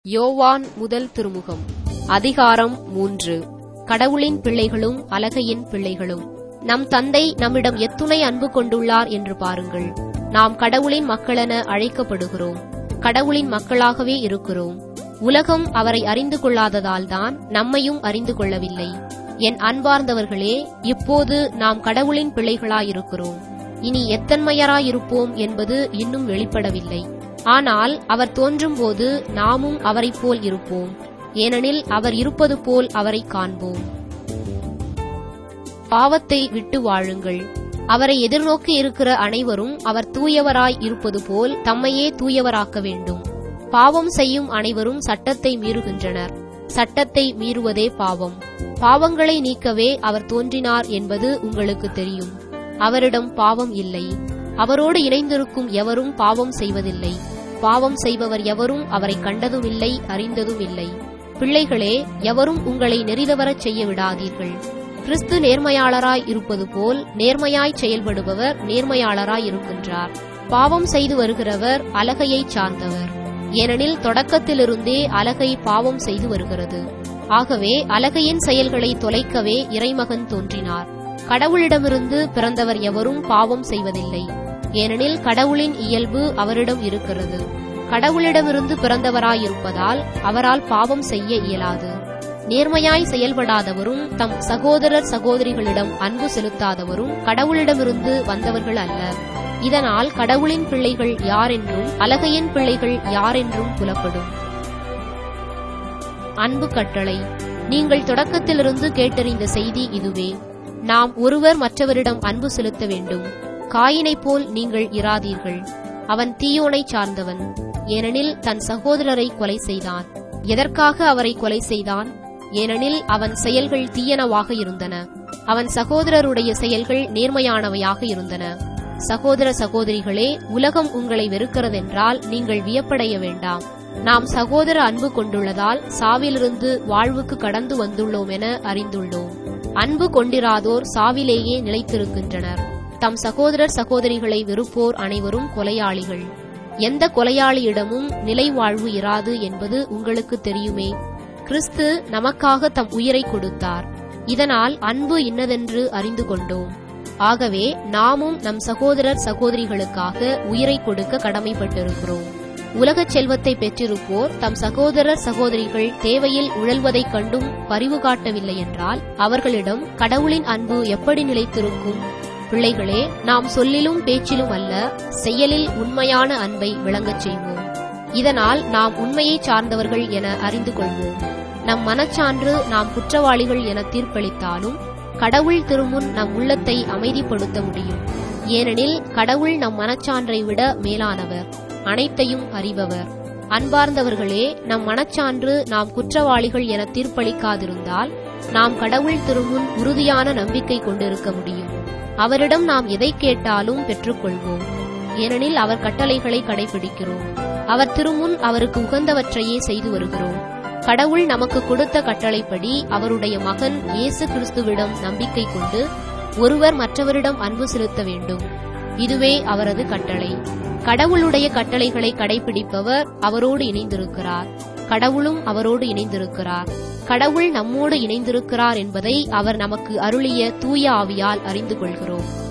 யோவான் முதல் திருமுகம் அதிகாரம் மூன்று கடவுளின் பிள்ளைகளும் அலகையின் பிள்ளைகளும் நம் தந்தை நம்மிடம் எத்துணை அன்பு கொண்டுள்ளார் என்று பாருங்கள் நாம் கடவுளின் மக்களென அழைக்கப்படுகிறோம் கடவுளின் மக்களாகவே இருக்கிறோம் உலகம் அவரை அறிந்து கொள்ளாததால்தான் நம்மையும் அறிந்து கொள்ளவில்லை என் அன்பார்ந்தவர்களே இப்போது நாம் கடவுளின் பிள்ளைகளாயிருக்கிறோம் இனி எத்தன்மையராயிருப்போம் என்பது இன்னும் வெளிப்படவில்லை ஆனால் அவர் தோன்றும்போது நாமும் அவரைப் போல் இருப்போம் ஏனெனில் அவர் இருப்பது போல் அவரை காண்போம் பாவத்தை விட்டு வாழுங்கள் அவரை எதிர்நோக்கி இருக்கிற அனைவரும் அவர் தூயவராய் இருப்பது போல் தம்மையே தூயவராக்க வேண்டும் பாவம் செய்யும் அனைவரும் சட்டத்தை மீறுகின்றனர் சட்டத்தை மீறுவதே பாவம் பாவங்களை நீக்கவே அவர் தோன்றினார் என்பது உங்களுக்கு தெரியும் அவரிடம் பாவம் இல்லை அவரோடு இணைந்திருக்கும் எவரும் பாவம் செய்வதில்லை பாவம் செய்பவர் எவரும் அவரை கண்டதும் இல்லை அறிந்ததும் இல்லை பிள்ளைகளே எவரும் உங்களை நெறிதவரச் செய்ய விடாதீர்கள் கிறிஸ்து நேர்மையாளராய் இருப்பது போல் நேர்மையாய் செயல்படுபவர் நேர்மையாளராய் இருக்கின்றார் பாவம் செய்து வருகிறவர் அலகையைச் சார்ந்தவர் ஏனெனில் தொடக்கத்திலிருந்தே அலகை பாவம் செய்து வருகிறது ஆகவே அலகையின் செயல்களை தொலைக்கவே இறைமகன் தோன்றினார் கடவுளிடமிருந்து பிறந்தவர் எவரும் பாவம் செய்வதில்லை ஏனெனில் கடவுளின் இயல்பு அவரிடம் இருக்கிறது கடவுளிடமிருந்து பிறந்தவராயிருப்பதால் அவரால் பாவம் செய்ய இயலாது நேர்மையாய் செயல்படாதவரும் தம் சகோதரர் சகோதரிகளிடம் அன்பு செலுத்தாதவரும் கடவுளிடமிருந்து வந்தவர்கள் அல்ல இதனால் கடவுளின் பிள்ளைகள் யாரென்றும் அலகையின் பிள்ளைகள் யாரென்றும் புலப்படும் அன்பு கட்டளை நீங்கள் தொடக்கத்திலிருந்து கேட்டறிந்த செய்தி இதுவே நாம் ஒருவர் மற்றவரிடம் அன்பு செலுத்த வேண்டும் காயினைப் போல் நீங்கள் இராதீர்கள் அவன் தீயோனைச் சார்ந்தவன் ஏனெனில் தன் சகோதரரை கொலை செய்தான் எதற்காக அவரை கொலை செய்தான் ஏனெனில் அவன் செயல்கள் தீயனவாக இருந்தன அவன் சகோதரருடைய செயல்கள் நேர்மையானவையாக இருந்தன சகோதர சகோதரிகளே உலகம் உங்களை வெறுக்கிறதென்றால் நீங்கள் வியப்படைய வேண்டாம் நாம் சகோதர அன்பு கொண்டுள்ளதால் சாவிலிருந்து வாழ்வுக்கு கடந்து வந்துள்ளோம் என அறிந்துள்ளோம் அன்பு கொண்டிராதோர் சாவிலேயே நிலைத்திருக்கின்றனர் தம் சகோதரர் சகோதரிகளை வெறுப்போர் அனைவரும் கொலையாளிகள் எந்த கொலையாளியிடமும் நிலை வாழ்வு இராது என்பது உங்களுக்கு தெரியுமே கிறிஸ்து நமக்காக தம் உயிரை கொடுத்தார் இதனால் அன்பு இன்னதென்று அறிந்து கொண்டோம் ஆகவே நாமும் நம் சகோதரர் சகோதரிகளுக்காக உயிரை கொடுக்க கடமைப்பட்டிருக்கிறோம் உலகச் செல்வத்தை பெற்றிருப்போர் தம் சகோதரர் சகோதரிகள் தேவையில் உழல்வதைக் கண்டும் பரிவு காட்டவில்லை என்றால் அவர்களிடம் கடவுளின் அன்பு எப்படி நிலைத்திருக்கும் பிள்ளைகளே நாம் சொல்லிலும் பேச்சிலும் அல்ல செயலில் உண்மையான அன்பை விளங்கச் செய்வோம் இதனால் நாம் உண்மையை சார்ந்தவர்கள் என அறிந்து கொள்வோம் நம் மனச்சான்று நாம் குற்றவாளிகள் என தீர்ப்பளித்தாலும் கடவுள் திருமுன் நம் உள்ளத்தை அமைதிப்படுத்த முடியும் ஏனெனில் கடவுள் நம் மனச்சான்றை விட மேலானவர் அனைத்தையும் அறிபவர் அன்பார்ந்தவர்களே நம் மனச்சான்று நாம் குற்றவாளிகள் என தீர்ப்பளிக்காதிருந்தால் நாம் கடவுள் திருமுன் உறுதியான நம்பிக்கை கொண்டிருக்க முடியும் அவரிடம் நாம் எதை கேட்டாலும் பெற்றுக்கொள்வோம் ஏனெனில் அவர் கட்டளைகளை கடைபிடிக்கிறோம் அவர் திருமுன் அவருக்கு உகந்தவற்றையே செய்து வருகிறோம் கடவுள் நமக்கு கொடுத்த கட்டளைப்படி அவருடைய மகன் இயேசு கிறிஸ்துவிடம் நம்பிக்கை கொண்டு ஒருவர் மற்றவரிடம் அன்பு செலுத்த வேண்டும் இதுவே அவரது கட்டளை கடவுளுடைய கட்டளைகளை கடைபிடிப்பவர் அவரோடு இணைந்திருக்கிறார் கடவுளும் அவரோடு இணைந்திருக்கிறார் கடவுள் நம்மோடு இணைந்திருக்கிறார் என்பதை அவர் நமக்கு அருளிய தூய ஆவியால் அறிந்து கொள்கிறோம்